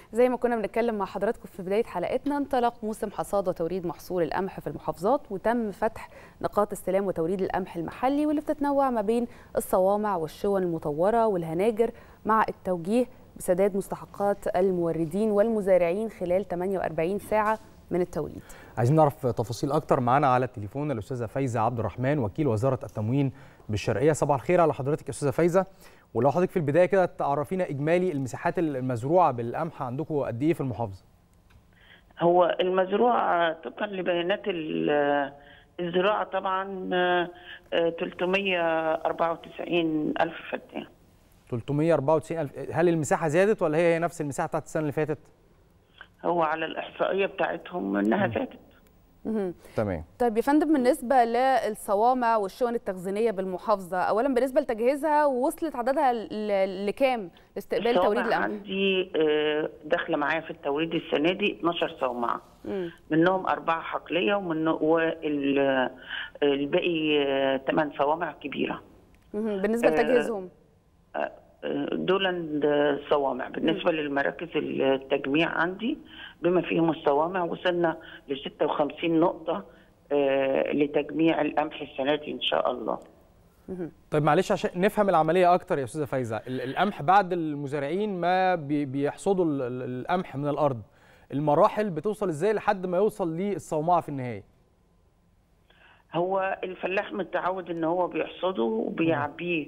زي ما كنا بنتكلم مع حضراتكم في بدايه حلقتنا انطلق موسم حصاد وتوريد محصول القمح في المحافظات وتم فتح نقاط استلام وتوريد القمح المحلي واللي بتتنوع ما بين الصوامع والشون المطوره والهناجر مع التوجيه بسداد مستحقات الموردين والمزارعين خلال 48 ساعه من التوريد. عايزين نعرف تفاصيل اكتر معانا على التليفون الاستاذه فايزه عبد الرحمن وكيل وزاره التموين بالشرقيه صباح الخير على حضرتك يا استاذه فايزه ولو حضرتك في البدايه كده تعرفينا اجمالي المساحات المزروعه بالقمح عندكم قد ايه في المحافظه هو المزروع طبقا لبيانات الزراعه طبعا 394 الف فدان 394 الف هل المساحه زادت ولا هي هي نفس المساحه بتاعت السنه اللي فاتت هو على الاحصائيه بتاعتهم انها زادت تمام طيب يا فندم بالنسبه للصوامع والشون التخزينيه بالمحافظه اولا بالنسبه لتجهيزها وصلت عددها لكام لاستقبال توريد القمح عندي داخله معايا في التوريد السنه دي 12 صومعه منهم اربعه حقليه ومن والباقي ثمان صوامع كبيره بالنسبه لتجهيزهم دول صوامع بالنسبه للمراكز التجميع عندي بما فيهم الصوامع وصلنا ل 56 نقطه لتجميع القمح السنه دي ان شاء الله طيب معلش عشان نفهم العمليه اكتر يا استاذه فايزه القمح بعد المزارعين ما بيحصدوا القمح من الارض المراحل بتوصل ازاي لحد ما يوصل للصومعه في النهايه هو الفلاح متعود ان هو بيحصده وبيعبيه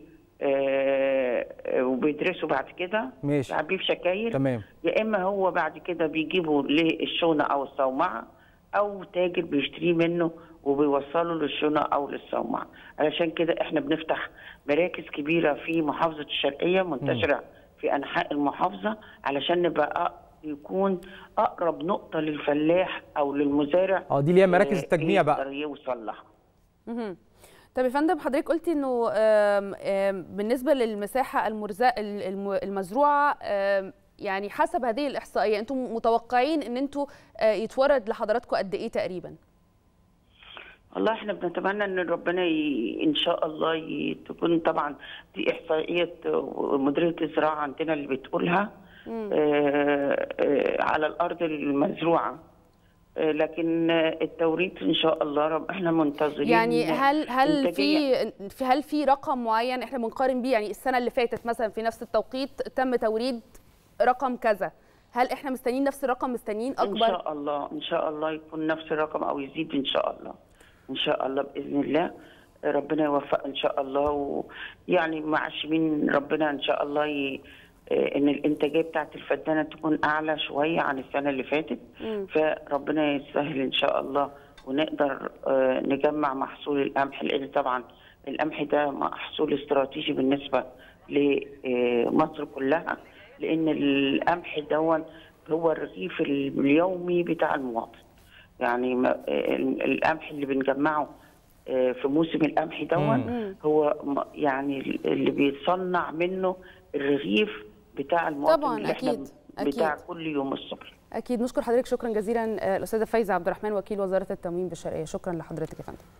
آه وبيدرسوا بعد كده ماشي يعبيه في شكاير تمام يا اما هو بعد كده بيجيبه للشونه او الصومعه او تاجر بيشتريه منه وبيوصله للشونه او للصومعه علشان كده احنا بنفتح مراكز كبيره في محافظه الشرقيه منتشره م. في انحاء المحافظه علشان نبقى يكون اقرب نقطه للفلاح او للمزارع اه دي اللي هي مراكز التجميع بقى يوصل لها طب يا فندم حضرتك قلتي انه آم آم بالنسبه للمساحه المرزق المزروعه يعني حسب هذه الاحصائيه انتم متوقعين ان انتم يتورد لحضراتكم قد ايه تقريبا؟ والله احنا بنتمنى ان ربنا ي... ان شاء الله ي... تكون طبعا دي احصائيه مديريه الزراعه عندنا اللي بتقولها آه آه على الارض المزروعه لكن التوريد ان شاء الله رب احنا منتظرين يعني هل هل في هل في رقم معين احنا بنقارن بيه يعني السنه اللي فاتت مثلا في نفس التوقيت تم توريد رقم كذا هل احنا مستنيين نفس الرقم مستنيين اكبر ان شاء الله ان شاء الله يكون نفس الرقم او يزيد ان شاء الله ان شاء الله باذن الله ربنا يوفق ان شاء الله ويعني معشمين ربنا ان شاء الله ي... ان الانتاجيه بتاعت الفدانه تكون اعلى شويه عن السنه اللي فاتت م. فربنا يسهل ان شاء الله ونقدر نجمع محصول القمح لان طبعا القمح ده محصول استراتيجي بالنسبه لمصر كلها لان القمح دون هو الرغيف اليومي بتاع المواطن يعني القمح اللي بنجمعه في موسم القمح دون هو يعني اللي بيتصنع منه الرغيف بتاع المواطن طبعا اللي اكيد احنا بتاع أكيد. كل يوم الصبح اكيد نشكر حضرتك شكرا جزيلا الاستاذه فايزه عبد الرحمن وكيل وزاره التموين بالشرقيه شكرا لحضرتك يا فندم